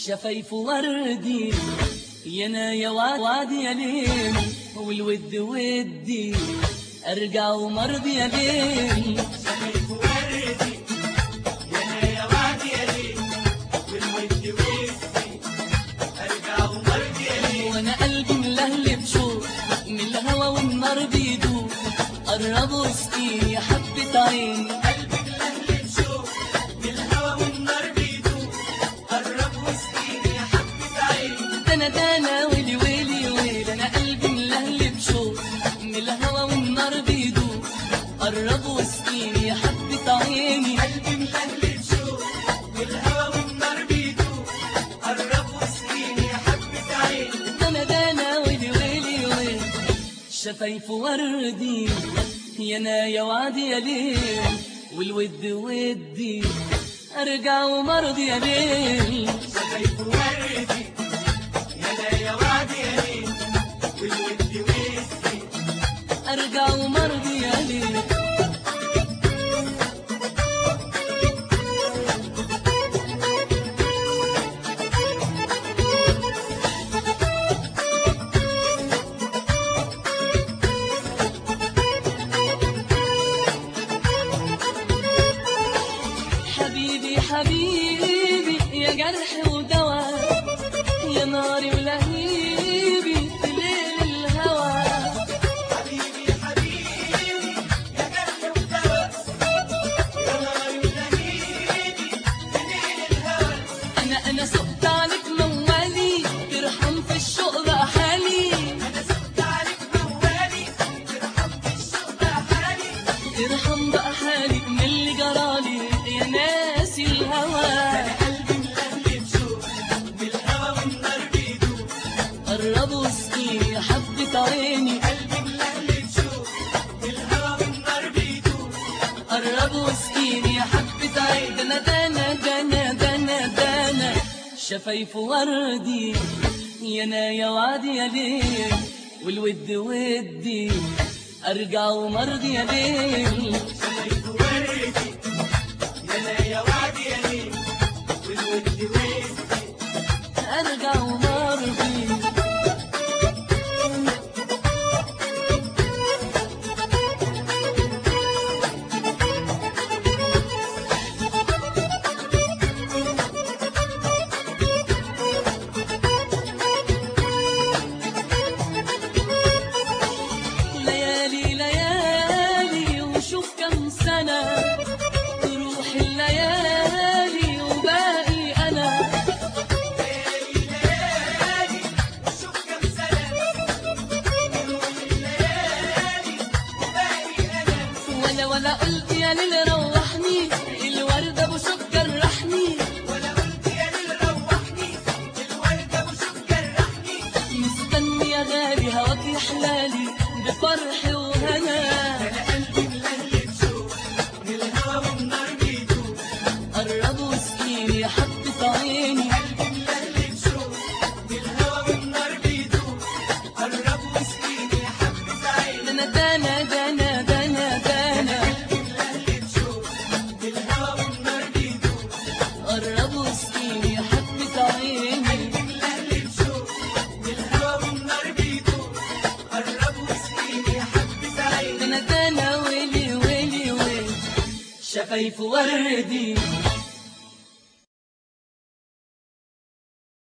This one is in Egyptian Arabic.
شفايف وردي يانا يا وادي يا ليل والود ودي ارجع ومرضي يا ليل شفايف وردي يا يا وعد يا ليل والود ودي ارجع ومرضي يا ليل وانا قلبي ملهلب شوق من الهوى والنار بيدوب قرب واسقيني يا حبة عيني قلبي ملهلب شوق بالهوا والنار بيدوب قرب واسقيني يا حبة عيني دنا دنا ويلي ويلي ويلي انا قلبي ملهلب شوق من الهوى والنار بيدوب قرب واسقيني يا حبة عيني قلبي ملهلب شوق بالهوا والنار بيدوب قرب واسقيني يا حبة عيني دنا دنا ويلي ويلي ويلي شفايف وردي يا انا يا وعدي يا ليل والود ودي ارجع ومرضي يا ليل شفايف وردي يا يا وعد يا ليل والود ودي ارجع ومرضي يا ليل حبيبي حبيبي يا جرح ودواء يا ناري ولهيبي في ليل الهوى حبيبي حبيبي يا جرح ودواء يا نار ولهيبي بليل الهوى انا انا سقت عليك موالي ترحم في الشوق بقى حالي انا سبت عليك موالي ترحم في الشوق بقى حالي ترحم بقى حالي من اللي جرالي يا ناسي الهوى انا قلبي ملهلب شوق بالهوى والنار بيدوب قرب واسقيني يا حبة عيني قلبي ملهلب شوق بالهوى والنار بيدوب قرب واسقيني يا حبة عيني دنا دنا دنا دنا دنا شفايف وردي يا انا يا وعدي يا ليل والود ودي ارجع ومرضي يا ليل شفايف وردي يا يا وعد يا ليل والود ودي ارجع ومرضي ليالي ليالي وشوف كم سنة تروح الليالي وباقي أنا ليالي ليالي شوف كم سنة نروح الليالي باقي أنا ولا ولا قلت يا ليل روحني الورد أبو شوك جرحني ولا قلت يا ليل روحني الورد أبو شوك جرحني مستني يا غالي هواك يحلالي بفرح وهنا أنا قلبي ملهلب شوق بالهوا والنار بيدوب قرب واسقيني يا حبة عيني قلبي ملهلب شوق بالهوا والنار بيدوب قرب واسقيني يا حبة عيني دنا دنا دنا دنا دنا قلبي ملهلب شوق بالهوا والنار بيدوب قرب واسقيني يا حبة عيني قلبي ملهلب شوق بالهوا والنار بيدوب قرب واسقيني يا حبة عيني دنا دنا ويلي ويلي ويلي شفايف وردي